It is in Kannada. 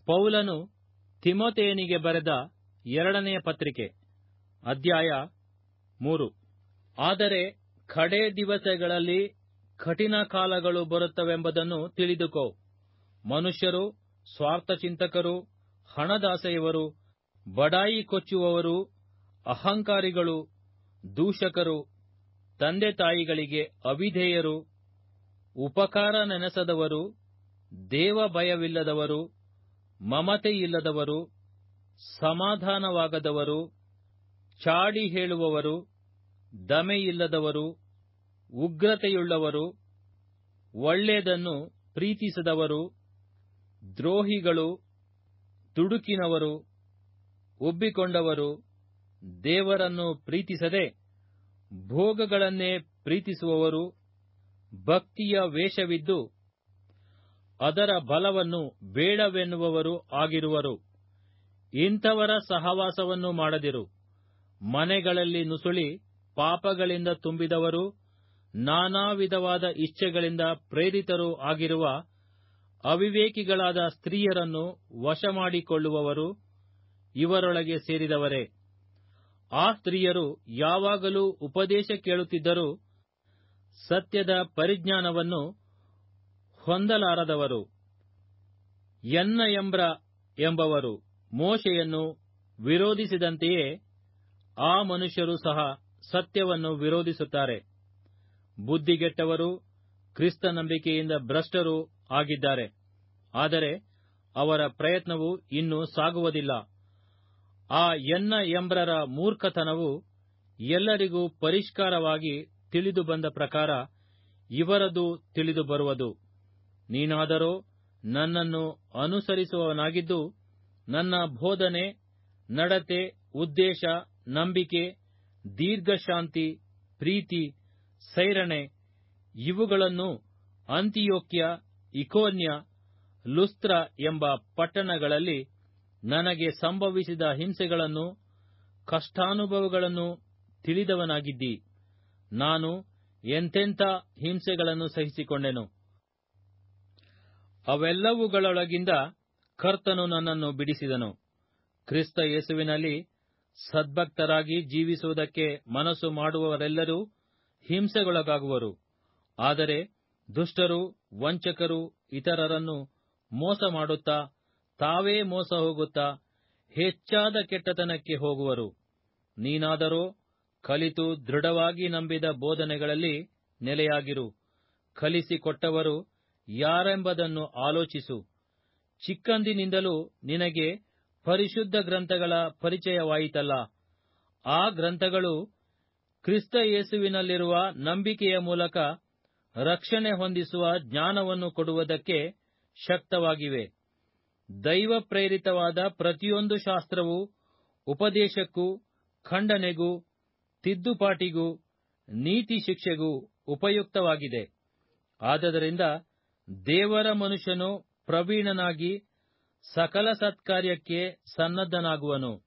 ಪೌಲನು ತಿಮೋಥೆಯನಿಗೆ ಬರೆದ ಎರಡನೆಯ ಪತ್ರಿಕೆ ಅಧ್ಯಾಯ ಮೂರು ಆದರೆ ಕಡೇ ದಿವಸಗಳಲ್ಲಿ ಕಠಿಣ ಕಾಲಗಳು ಬರುತ್ತವೆಂಬುದನ್ನು ತಿಳಿದುಕೋ ಮನುಷ್ಯರು ಸ್ವಾರ್ಥಚಿಂತಕರು ಹಣದಾಸೆಯವರು ಬಡಾಯಿ ಕೊಚ್ಚುವವರು ಅಹಂಕಾರಿಗಳು ದೂಷಕರು ತಂದೆ ತಾಯಿಗಳಿಗೆ ಅವಿಧೇಯರು ಉಪಕಾರ ನೆನೆಸದವರು ದೇವ ಭಯವಿಲ್ಲದವರು ಮಮತೆಯಿಲ್ಲದವರು ಸಮಾಧಾನವಾಗದವರು ಚಾಡಿ ಹೇಳುವವರು ದಮೆಯಿಲ್ಲದವರು ಉಗ್ರತೆಯುಳ್ಳವರು ಒಳ್ಳೆಯದನ್ನು ಪ್ರೀತಿಸದವರು ದ್ರೋಹಿಗಳು ದುಡುಕಿನವರು ಉಬ್ಬಿಕೊಂಡವರು ದೇವರನ್ನು ಪ್ರೀತಿಸದೆ ಭೋಗಗಳನ್ನೇ ಪ್ರೀತಿಸುವವರು ಭಕ್ತಿಯ ವೇಷವಿದ್ದು ಅದರ ಬಲವನ್ನು ಬೇಡವೆನ್ನುವವರು ಆಗಿರುವರು ಇಂಥವರ ಸಹವಾಸವನ್ನು ಮಾಡದಿರು ಮನೆಗಳಲ್ಲಿ ನುಸುಳಿ ಪಾಪಗಳಿಂದ ತುಂಬಿದವರು ನಾನಾ ವಿಧವಾದ ಇಚ್ಛೆಗಳಿಂದ ಪ್ರೇರಿತರೂ ಆಗಿರುವ ಅವಿವೇಕಿಗಳಾದ ಸ್ತ್ರೀಯರನ್ನು ವಶಮಾಡಿಕೊಳ್ಳುವವರು ಇವರೊಳಗೆ ಸೇರಿದವರೇ ಆ ಸ್ತ್ರೀಯರು ಯಾವಾಗಲೂ ಉಪದೇಶ ಕೇಳುತ್ತಿದ್ದರೂ ಸತ್ಯದ ಪರಿಜ್ಞಾನವನ್ನು ಹೊಂದಲಾರದವರು ಎನ್ನ ಎಂಬ್ರ ಎಂಬವರು ಮೋಶೆಯನ್ನು ವಿರೋಧಿಸಿದಂತೆಯೇ ಆ ಮನುಷ್ಯರು ಸಹ ಸತ್ಯವನ್ನು ವಿರೋಧಿಸುತ್ತಾರೆ ಬುದ್ಧಿಗೆಟ್ಟವರು ಕ್ರಿಸ್ತ ನಂಬಿಕೆಯಿಂದ ಭ್ರಷ್ಟರೂ ಆಗಿದ್ದಾರೆ ಆದರೆ ಅವರ ಪ್ರಯತ್ನವು ಇನ್ನೂ ಸಾಗುವುದಿಲ್ಲ ಆ ಎನ್ನ ಎಂಬ್ರರ ಮೂರ್ಖತನವು ಎಲ್ಲರಿಗೂ ಪರಿಷ್ಕಾರವಾಗಿ ತಿಳಿದು ಬಂದ ಪ್ರಕಾರ ಇವರದು ತಿಳಿದು ಬರುವುದು ನೀನಾದರೋ ನನ್ನನ್ನು ಅನುಸರಿಸುವವನಾಗಿದ್ದು ನನ್ನ ಬೋಧನೆ ನಡತೆ ಉದ್ದೇಶ ನಂಬಿಕೆ ದೀರ್ಘಶಾಂತಿ ಪ್ರೀತಿ ಸೈರಣೆ ಇವುಗಳನ್ನು ಅಂತಿಯೋಕ್ಯ ಇಕೋನ್ಯ ಲುಸ್ತ್ರ ಎಂಬ ಪಟ್ಟಣಗಳಲ್ಲಿ ನನಗೆ ಸಂಭವಿಸಿದ ಹಿಂಸೆಗಳನ್ನು ಕಷ್ಟಾನುಭವಗಳನ್ನು ತಿಳಿದವನಾಗಿದ್ದಿ ನಾನು ಎಂತೆಂಥ ಹಿಂಸೆಗಳನ್ನು ಸಹಿಸಿಕೊಂಡೆನು ಅವೆಲ್ಲವುಗಳೊಳಗಿಂದ ಕರ್ತನು ನನ್ನನ್ನು ಬಿಡಿಸಿದನು ಕ್ರಿಸ್ತ ಯೇಸುವಿನಲ್ಲಿ ಸದ್ಭಕ್ತರಾಗಿ ಜೀವಿಸುವುದಕ್ಕೆ ಮನಸ್ಸು ಮಾಡುವವರೆಲ್ಲರೂ ಹಿಂಸೆಗೊಳಗಾಗುವರು ಆದರೆ ದುಷ್ಟರು ವಂಚಕರು ಇತರರನ್ನು ಮೋಸ ಮಾಡುತ್ತಾ ತಾವೇ ಮೋಸ ಹೋಗುತ್ತಾ ಹೆಚ್ಚಾದ ಕೆಟ್ಟತನಕ್ಕೆ ಹೋಗುವರು ನೀನಾದರೋ ಕಲಿತು ದೃಢವಾಗಿ ನಂಬಿದ ಬೋಧನೆಗಳಲ್ಲಿ ನೆಲೆಯಾಗಿರು ಕಲಿಸಿಕೊಟ್ಟವರು ಯಾರೆಂಬುದನ್ನು ಆಲೋಚಿಸು ಚಿಕ್ಕಂದಿನಿಂದಲೂ ನಿನಗೆ ಪರಿಶುದ್ಧ ಗ್ರಂಥಗಳ ಪರಿಚಯವಾಯಿತಲ್ಲ ಆ ಗ್ರಂಥಗಳು ಕ್ರಿಸ್ತ ಯೇಸುವಿನಲ್ಲಿರುವ ನಂಬಿಕೆಯ ಮೂಲಕ ರಕ್ಷಣೆ ಹೊಂದಿಸುವ ಜ್ಞಾನವನ್ನು ಕೊಡುವುದಕ್ಕೆ ಶಕ್ತವಾಗಿವೆ ದೈವ ಪ್ರೇರಿತವಾದ ಪ್ರತಿಯೊಂದು ಶಾಸ್ತ್ರವು ಉಪದೇಶಕ್ಕೂ ಖಂಡನೆಗೂ ತಿದ್ದುಪಾಟಿಗೂ ನೀತಿ ಶಿಕ್ಷೆಗೂ ಉಪಯುಕ್ತವಾಗಿದೆ ಆದದರಿಂದ ದೇವರ ಮನುಷ್ಯನು ಪ್ರವೀಣನಾಗಿ ಸಕಲ ಸತ್ಕಾರ್ಯಕ್ಕೆ ಸನ್ನದ್ಧನಾಗುವನು